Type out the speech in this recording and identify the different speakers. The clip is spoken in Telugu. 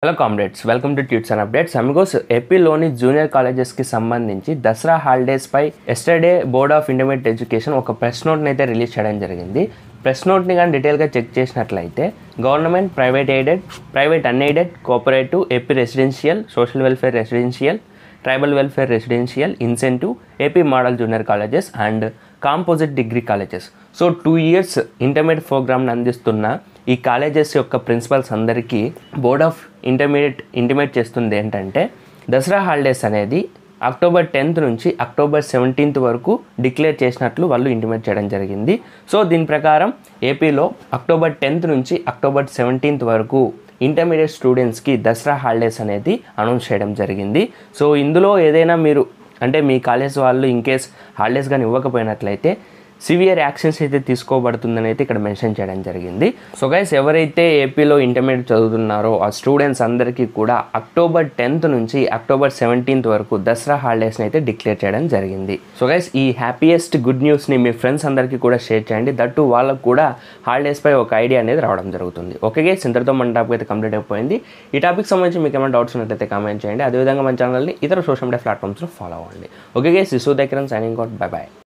Speaker 1: hello comrades welcome to tuts and updates amigos ఏపీలోని జూనియర్ కాలేజెస్కి సంబంధించి దసరా హాలిడేస్పై yesterday board of intermediate education ఒక ప్రెస్ నోట్ని అయితే రిలీజ్ చేయడం జరిగింది ప్రెస్ నోట్ని కానీ డీటెయిల్గా చెక్ చేసినట్లయితే government private aided private unaided cooperative AP residential social welfare residential tribal welfare residential incentive AP model junior colleges and composite degree colleges so two years intermediate ప్రోగ్రామ్ని అందిస్తున్న ఈ కాలేజెస్ యొక్క ప్రిన్సిపల్స్ అందరికీ బోర్డ్ ఆఫ్ ఇంటర్మీడియట్ ఇంటిమేట్ చేస్తుంది ఏంటంటే దసరా హాలిడేస్ అనేది అక్టోబర్ టెన్త్ నుంచి అక్టోబర్ సెవెంటీన్త్ వరకు డిక్లేర్ చేసినట్లు వాళ్ళు ఇంటిమేట్ చేయడం జరిగింది సో దీని ప్రకారం ఏపీలో అక్టోబర్ టెన్త్ నుంచి అక్టోబర్ సెవెంటీన్త్ వరకు ఇంటర్మీడియట్ స్టూడెంట్స్కి దసరా హాలిడేస్ అనేది అనౌన్స్ చేయడం జరిగింది సో ఇందులో ఏదైనా మీరు అంటే మీ కాలేజ్ వాళ్ళు ఇన్ కేస్ హాలిడేస్ కానీ ఇవ్వకపోయినట్లయితే సివియర్ యాక్షన్స్ అయితే తీసుకోబడుతుందని అయితే ఇక్కడ మెన్షన్ చేయడం జరిగింది సో గైస్ ఎవరైతే ఏపీలో ఇంటర్మీడియట్ చదువుతున్నారో ఆ స్టూడెంట్స్ అందరికీ కూడా అక్టోబర్ టెన్త్ నుంచి అక్టోబర్ సెవెంటీన్త్ వరకు దసరా హాలిడేస్ని అయితే డిక్లేర్ చేయడం జరిగింది సో గైస్ ఈ హ్యాపీయెస్ట్ గుడ్ న్యూస్ని మీ ఫ్రెండ్స్ అందరికీ కూడా షేర్ చేయండి దట్టు వాళ్ళకు కూడా హాలిడేస్పై ఒక ఐడియా అనేది రావడం జరుగుతుంది ఓకే గైస్ ఇంతటితో మన టాపిక్ అయితే కంప్లీట్ అయిపోయింది ఈ టాపిక్ సంబంధించి మీకు ఏమైనా డౌట్స్ ఉన్నట్లయితే కామెంట్ చేయండి అదేవిధంగా మన ఛానల్ని ఇతర సోషల్ మీడియా ప్లాట్ఫామ్స్లో ఫాలో అవ్వండి ఓకే గైస్ ఇసు దగ్గర సైనింగ్ అవుట్ బై బాయ్